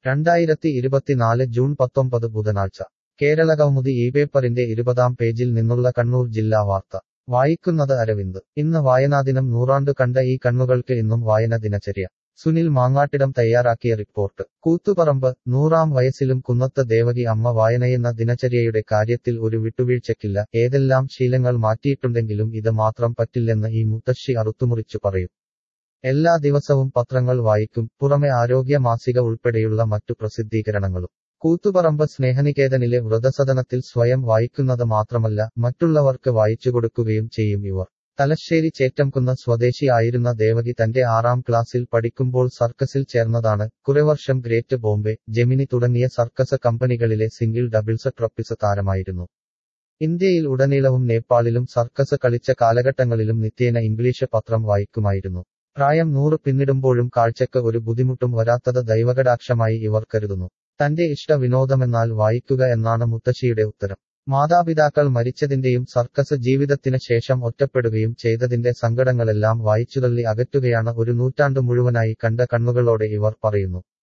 രണ്ടായിരത്തി ഇരുപത്തിനാല് ജൂൺ പത്തൊമ്പത് ബുധനാഴ്ച കേരള കൗമുദി ഈ പേപ്പറിന്റെ ഇരുപതാം പേജിൽ നിന്നുള്ള കണ്ണൂർ ജില്ലാ വാർത്ത വായിക്കുന്നത് അരവിന്ദ് ഇന്ന് വായനാദിനം നൂറാണ്ടു കണ്ട ഈ കണ്ണുകൾക്ക് ഇന്നും വായന ദിനചര്യ സുനിൽ മാങ്ങാട്ടിടം തയ്യാറാക്കിയ റിപ്പോർട്ട് കൂത്തുപറമ്പ് നൂറാം വയസ്സിലും കുന്നത്ത് ദേവകി അമ്മ വായനയെന്ന ദിനചര്യയുടെ കാര്യത്തിൽ ഒരു വിട്ടുവീഴ്ചയ്ക്കില്ല ഏതെല്ലാം ശീലങ്ങൾ മാറ്റിയിട്ടുണ്ടെങ്കിലും ഇത് മാത്രം പറ്റില്ലെന്ന് ഈ മുത്തശ്ശി അറുത്തുമുറിച്ചു പറയും എല്ലാ ദിവസവും പത്രങ്ങൾ വായിക്കും പുറമെ ആരോഗ്യ മാസിക ഉൾപ്പെടെയുള്ള മറ്റു പ്രസിദ്ധീകരണങ്ങളും കൂത്തുപറമ്പ് സ്നേഹനികേതനിലെ വൃതസദനത്തിൽ സ്വയം വായിക്കുന്നത് മാത്രമല്ല മറ്റുള്ളവർക്ക് വായിച്ചുകൊടുക്കുകയും ചെയ്യും ഇവർ തലശ്ശേരി ചേറ്റംകുന്ന സ്വദേശി ആയിരുന്ന ദേവകി തന്റെ ആറാം ക്ലാസ്സിൽ പഠിക്കുമ്പോൾ സർക്കസിൽ ചേർന്നതാണ് കുറെ വർഷം ഗ്രേറ്റ് ബോംബെ ജെമിനി തുടങ്ങിയ സർക്കസ് കമ്പനികളിലെ സിംഗിൾ ഡബിൾസ് ട്രപ്പിസ് താരമായിരുന്നു ഇന്ത്യയിൽ ഉടനീളവും നേപ്പാളിലും സർക്കസ് കളിച്ച കാലഘട്ടങ്ങളിലും നിത്യേന ഇംഗ്ലീഷ് പത്രം വായിക്കുമായിരുന്നു പ്രായം നൂറ് പിന്നിടുമ്പോഴും കാഴ്ചക്ക് ഒരു ബുദ്ധിമുട്ടും വരാത്തത് ദൈവകടാക്ഷമായി ഇവർ കരുതുന്നു തന്റെ ഇഷ്ട വിനോദമെന്നാൽ വായിക്കുക എന്നാണ് മുത്തശ്ശിയുടെ ഉത്തരം മാതാപിതാക്കൾ മരിച്ചതിന്റെയും സർക്കസ് ജീവിതത്തിന് ശേഷം ഒറ്റപ്പെടുകയും ചെയ്തതിന്റെ സങ്കടങ്ങളെല്ലാം വായിച്ചുതള്ളി അകറ്റുകയാണ് ഒരു നൂറ്റാണ്ടു മുഴുവനായി കണ്ട കണ്ണുകളോടെ ഇവർ പറയുന്നു